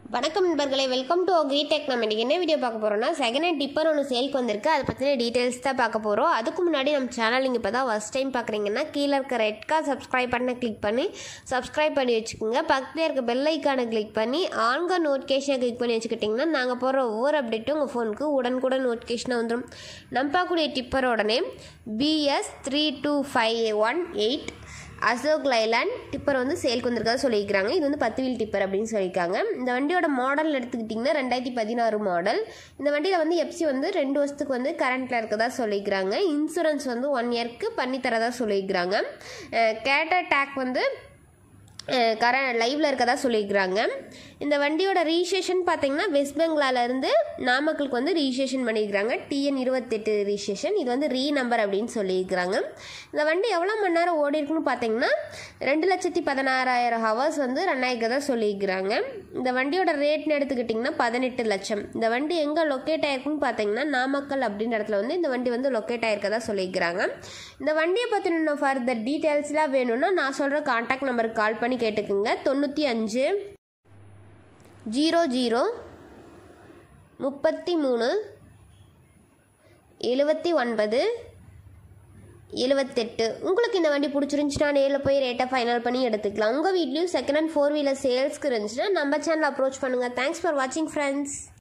வணக்கம் நண்பர்களே welcome to greet tech நம்ம இன்றைக்கி என்ன வீடியோ பார்க்க போகிறோம்னா செகண்ட் ஹேண்ட் டிப்பர் ஒன்று சேல்க்கு வந்திருக்கு அதை பற்றின டீட்டெயில்ஸ் தான் பார்க்க போகிறோம் அதுக்கு முன்னாடி நம்ம சேனல் நீங்கள் இப்போ தான் ஃபஸ்ட் டைம் பார்க்குறீங்கன்னா கீழே இருக்க ரெட் கார் சப்ஸ்கிரைப் பண்ண கிளிக் பண்ணி சப்ஸ்கிரைப் பண்ணி வச்சுக்கோங்க பக்கத்தில் இருக்க பெல் ஐக்கானை கிளிக் பண்ணி ஆன்க நோட்டிஃபிகேஷனை கிளிக் பண்ணி வச்சுக்கிட்டிங்கன்னா நாங்கள் போடுற ஒவ்வொரு அப்டேட்டும் உங்கள் ஃபோனுக்கு உடனுக்குடன் நோட்டிஃபிகேஷனாக வந்துடும் நம்ம பார்க்கக்கூடிய டிப்பரோட name BS three two five one eight Ashok Leyland tipper வந்து சேல்க்கு வந்திருக்கதா சொல்லியிருக்காங்க இது வந்து பத்து வீல் டிப்பர் அப்படின்னு சொல்லியிருக்காங்க இந்த வண்டியோட மாடல் எடுத்துக்கிட்டிங்கன்னா ரெண்டாயிரத்தி பதினாறு மாடல் இந்த வண்டியில் வந்து எப்சி வந்து ரெண்டு வருஷத்துக்கு வந்து கரண்ட்டில் இருக்கதா சொல்லியிருக்கிறாங்க இன்சூரன்ஸ் வந்து ஒன் இயர்க்கு பண்ணி தரதா சொல்லியிருக்கிறாங்க கேட்டர் டேக் வந்து கர லைவில் இருக்கதா சொல்லியிருக்கிறாங்க இந்த வண்டியோட ரிஜிஸ்ட்ரேஷன் பார்த்தீங்கன்னா வெஸ்ட் பெங்காலேருந்து நாமக்கலுக்கு வந்து ரிஜிஸ்ட்ரேஷன் பண்ணியிருக்கிறாங்க டிஎன் இருபத்தெட்டு ரிஜிஸ்ட்ரேஷன் இது வந்து ரீ நம்பர் அப்படின்னு சொல்லியிருக்கிறாங்க இந்த வண்டி எவ்வளோ மணி நேரம் ஓடி இருக்குன்னு பார்த்தீங்கன்னா ரெண்டு லட்சத்தி பதினாறாயிரம் ஹவர்ஸ் வந்து ரன் ஆகிக்கிறதா சொல்லியிருக்கிறாங்க இந்த வண்டியோட ரேட்னு எடுத்துக்கிட்டிங்கன்னா பதினெட்டு லட்சம் இந்த வண்டி எங்கே லொக்கேட் ஆயிருக்குன்னு பார்த்தீங்கன்னா நாமக்கல் அப்படின்ற இடத்துல வந்து இந்த வண்டி வந்து லொக்கேட் ஆயிருக்கதா சொல்லியிருக்கிறாங்க இந்த வண்டியை பற்றின ஃபர்தர் டீட்டெயில்ஸ்லாம் வேணும்னா நான் சொல்கிற கான்டாக்ட் நம்பருக்கு கால் பண்ணி கேட்டுக்குங்க தொண்ணூற்றி அஞ்சு ஜீரோ ஜீரோ முப்பத்தி மூணு எழுபத்தி ஒன்பது எழுபத்தெட்டு உங்களுக்கு இந்த வண்டி பிடிச்சிருந்துச்சுன்னா நேரில் போய் ரேட்டை ஃபைனல் பண்ணி எடுத்துக்கலாம் உங்கள் வீட்லேயும் செகண்ட் ஹேண்ட் ஃபோர் வீலர் சேல்ஸ்க்கு இருந்துச்சுன்னா நம்ம சேனல் அப்ரோச் பண்ணுங்கள் தேங்க்ஸ் ஃபார் வாட்சிங் ஃப்ரெண்ட்ஸ்